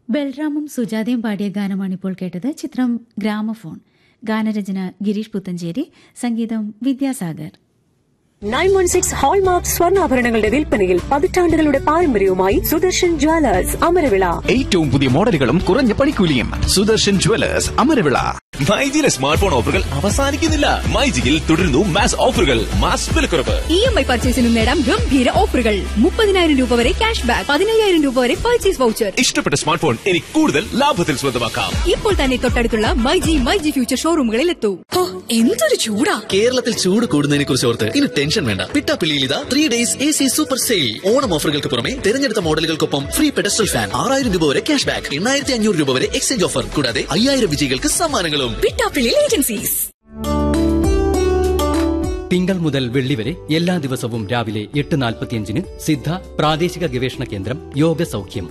ബൽറാമും സുജാതയും പാടിയ ഗാനമാണ് ഇപ്പോൾ കേട്ടത് ചിത്രം ഗ്രാമഫോൺ ഗാനരചന ഗിരീഷ് പുത്തഞ്ചേരി സംഗീതം Vidyasagar nine one six hallmark സ്വർണ്ണാഭരണങ്ങളുടെ വിൽപ്പനയിൽ പതിറ്റാണ്ടുകളുടെ പാരമ്പര്യവുമായി സുദർശൻ ജ്വല്ലേഴ്സ് അമരവിള ഏറ്റവും പുതിയ മോഡലുകളും കുറഞ്ഞ പണിക്കൂലിയും സുദർശൻ ജുവലേഴ്സ് അമരവിള മൈജിയിലെ സ്മാർട്ട് ഫോൺ ഓഫറുകൾ അവസാനിക്കുന്നില്ല മൈജിയിൽ തുടരുന്നു മാസ് ഓഫറുകൾ മാസ് വിലക്കുറവ് ഇ എം ഐ പർച്ചേസിനും നേടാം ഗംഭീര ഓഫറുകൾ മുപ്പതിനായിരം രൂപ വരെ ക്യാഷ് ബാക്ക് പതിനയ്യായിരം രൂപ വരെ പർച്ചേസ് വൗച്ചർ ഇഷ്ടപ്പെട്ട സ്മാർട്ട് ഫോൺ ഇനി കൂടുതൽ ലാഭത്തിൽ സ്വന്തമാക്കാം ഇപ്പോൾ തന്നെ തൊട്ടടുത്തുള്ള മൈജി മൈജി ഫ്യൂച്ചർ ഷോറൂമുകളിൽ എത്തൂ എന്തൊരു ചൂടാ കേരളത്തിൽ ചൂട് കൂടുന്നതിനെ കുറിച്ച് ഓർത്ത് ഇനി ടെൻഷൻ വേണ്ട പിട്ടാപ്പിള്ളിയിൽ ഇതാ three days A C super sale Onam ഓഫറുകൾക്ക് പുറമെ തിരഞ്ഞെടുത്ത മോഡലുകൾക്കൊപ്പം ഫ്രീ പെഡസ്റ്റൽ ഫാൻ ആറായിരം രൂപ വരെ ക്യാഷ് ബാക്ക് എണ്ണായിരത്തി അഞ്ഞൂറ് രൂപ വരെ എക്സ്ചേഞ്ച് ഓഫർ കൂടാതെ അയ്യായിരം വിജയികൾക്ക് സമ്മാനങ്ങളും പിട്ടാപ്പിള്ളി ഏജൻസീസ് തിങ്കൾ മുതൽ വെള്ളി വരെ എല്ലാ ദിവസവും രാവിലെ എട്ട് നാൽപ്പത്തിയഞ്ചിന് സിദ്ധ പ്രാദേശിക ഗവേഷണ കേന്ദ്രം യോഗ സൗഖ്യം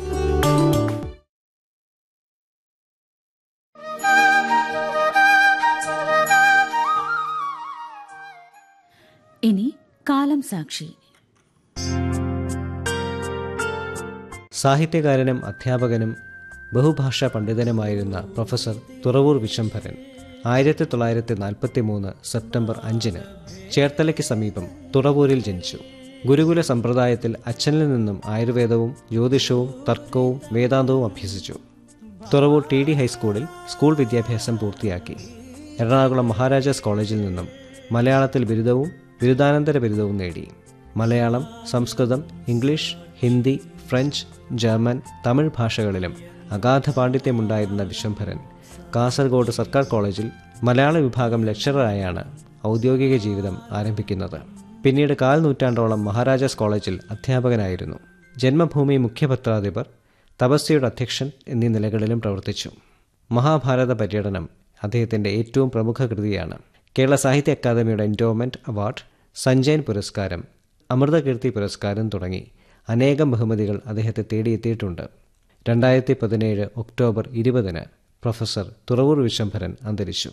ഇനി കാലം സാക്ഷി സാഹിത്യകാരനും അധ്യാപകനും ബഹുഭാഷാ പണ്ഡിതനുമായിരുന്ന പ്രൊഫസർ തുറവൂർ വിശംഭരൻ ആയിരത്തി തൊള്ളായിരത്തി നാൽപ്പത്തി മൂന്ന് സെപ്റ്റംബർ അഞ്ചിന് ചേർത്തലയ്ക്ക് സമീപം തുറവൂരിൽ ജനിച്ചു ഗുരുകുല സമ്പ്രദായത്തിൽ അച്ഛനിൽ നിന്നും ആയുർവേദവും ജ്യോതിഷവും തർക്കവും വേദാന്തവും അഭ്യസിച്ചു തുറവൂർ ടി ഡി ഹൈസ്കൂളിൽ സ്കൂൾ വിദ്യാഭ്യാസം പൂർത്തിയാക്കി എറണാകുളം മഹാരാജാസ് കോളേജിൽ നിന്നും മലയാളത്തിൽ ബിരുദവും ബിരുദാനന്തര ബിരുദവും നേടി Malayalam Sanskrit English Hindi French German Tamil ഭാഷകളിലും അഗാധ പാണ്ഡിത്യമുണ്ടായിരുന്ന വിശ്വംഭരൻ കാസർഗോഡ് സർക്കാർ കോളേജിൽ മലയാള വിഭാഗം ലെക്ചററായാണ് ഔദ്യോഗിക ജീവിതം ആരംഭിക്കുന്നത് പിന്നീട് കാൽ നൂറ്റാണ്ടോളം മഹാരാജാസ് കോളേജിൽ അധ്യാപകനായിരുന്നു ജന്മഭൂമി മുഖ്യപത്രാധിപർ തപസ്യയുടെ അധ്യക്ഷൻ എന്നീ നിലകളിലും പ്രവർത്തിച്ചു മഹാഭാരത പര്യടനം അദ്ദേഹത്തിൻ്റെ ഏറ്റവും പ്രമുഖ കൃതിയാണ് കേരള സാഹിത്യ അക്കാദമിയുടെ എൻഡോമെൻറ്റ് അവാർഡ് സഞ്ജയൻ പുരസ്കാരം അമൃതകീർത്തി പുരസ്കാരം തുടങ്ങി അനേകം ബഹുമതികൾ അദ്ദേഹത്തെ തേടിയെത്തിയിട്ടുണ്ട് രണ്ടായിരത്തി പതിനേഴ് ഒക്ടോബർ ഇരുപതിന് പ്രൊഫസർ തുറവൂർ വിശംഭരൻ അന്തരിച്ചു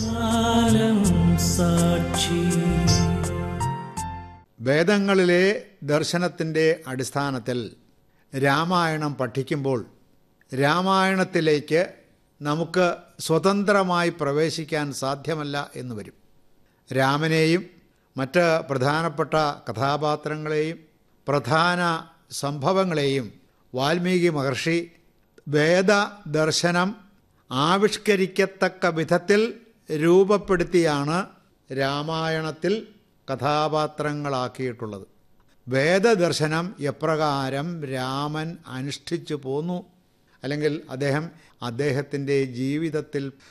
വേദങ്ങളിലെ ദർശനത്തിൻ്റെ അടിസ്ഥാനത്തിൽ രാമായണം പഠിക്കുമ്പോൾ രാമായണത്തിലേക്ക് നമുക്ക് സ്വതന്ത്രമായി പ്രവേശിക്കാൻ സാധ്യമല്ല എന്ന് വരും രാമനെയും മറ്റ് പ്രധാനപ്പെട്ട കഥാപാത്രങ്ങളെയും പ്രധാന സംഭവങ്ങളെയും വാൽമീകി മഹർഷി വേദദർശനം ആവിഷ്കരിക്കത്തക്ക വിധത്തിൽ രൂപപ്പെടുത്തിയാണ് രാമായണത്തിൽ കഥാപാത്രങ്ങളാക്കിയിട്ടുള്ളത് വേദദർശനം എപ്രകാരം രാമൻ അനുഷ്ഠിച്ചു പോന്നു അല്ലെങ്കിൽ അദ്ദേഹം അദ്ദേഹത്തിൻ്റെ ജീവിതത്തിൽ